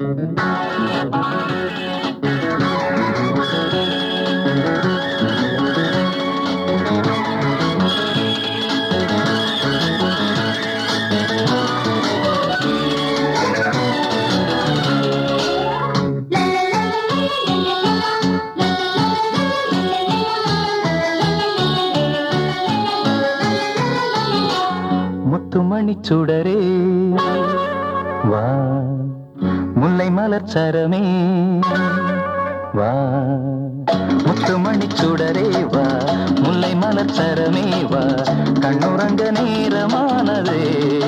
முத்துமணி சுடரே வா முல்லை மலர் சரமே வா முத்துமணி சுடரே வா முல்லை மலர் சரமே வா கண்ணுறங்க நேரமானதே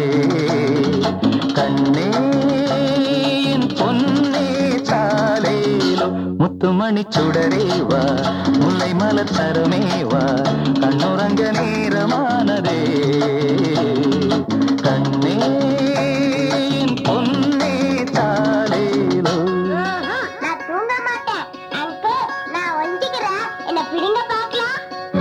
கண்ணே என் பொன்னே சாலேலோ முத்துமணி சுடரே வா முல்லை மலர் சரமே வா கண்ணுறங்க நேரமானதே கண்ணே என் பொன்னே சாலேலோ ம்ஹும், நான் தூங்க மாட்டேன் அங்கிள் நான் ஒண்டிக்கிறேன் என்ன பிடிங்க பார்க்கலாம்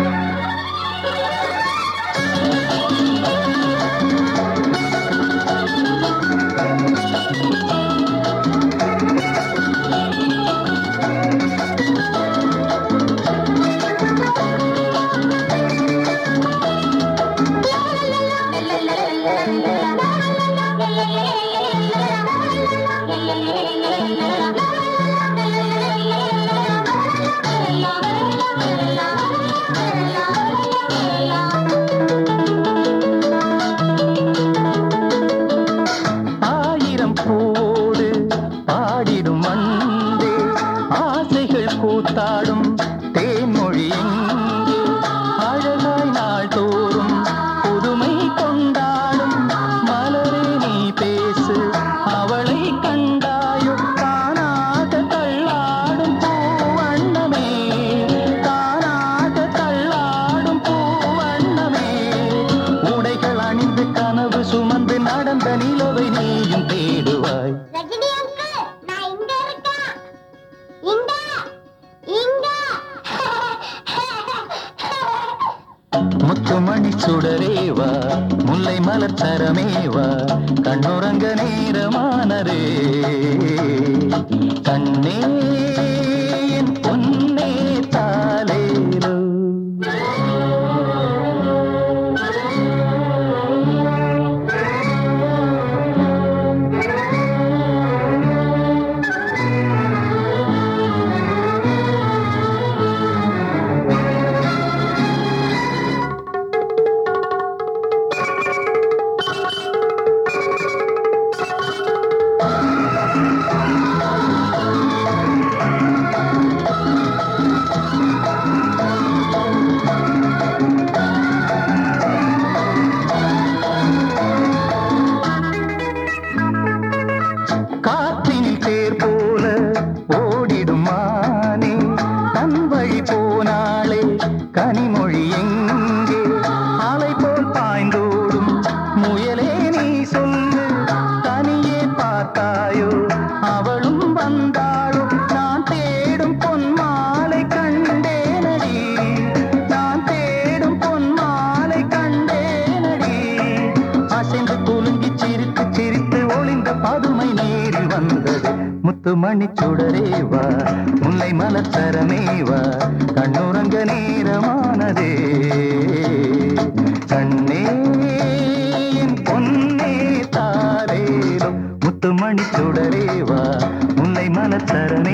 ஆயிரம் பூவோடு பாடிடும் அன்பே ஆசைகள் கூத்தாடும் தேன்மொழி எங்கே அழகாய் நாள் தோறும் புதுமை கொண்டாடும் மலரே நீ பேசு அவளை கண்டாயோ தானாக தள்ளாடும் பூவண்ணமே தானாக தள்ளாடும் பூவண்ணமே உடைகள் அணிந்து கனவு சுமந்து நடந்த நிலவை நீயும் தேடுவாய் ரஜினி அங்கிள் நான் இங்க இருக்கேன் இங்க இங்க முத்துமணி சுடரேவா முல்லை மலர் சரமேவா கண்ணுறங்க நேரமானரே கண்ணே என் பொன்னே தாலேலோ காற்றினில் தேர் போல ஓடிடும் மானே தன் வழி போனாளே கனிமொழி எங்கே அலை போல் பாய்ந்தோடும் முயலே நீ சொல்லு தனியே பார்த்தாயோ அவளும் வந்தாளோ நான் தேடும் பொன் மாலை கண்டேனடி நான் தேடும் பொன் மாலை கண்டேனடி அசைந்து குலுங்கி சிரித்து சிரித்து ஒளிந்த பதுமை நேரில் வந்தது முத்துமணி சுடரேவா முல்லை மலர் சரமேவா கண்ணுறங்க நேரமானதே கண்ணே என் பொன்னே தாரேலும் முத்துமணி சுடரேவா முல்லை மலர் சரமே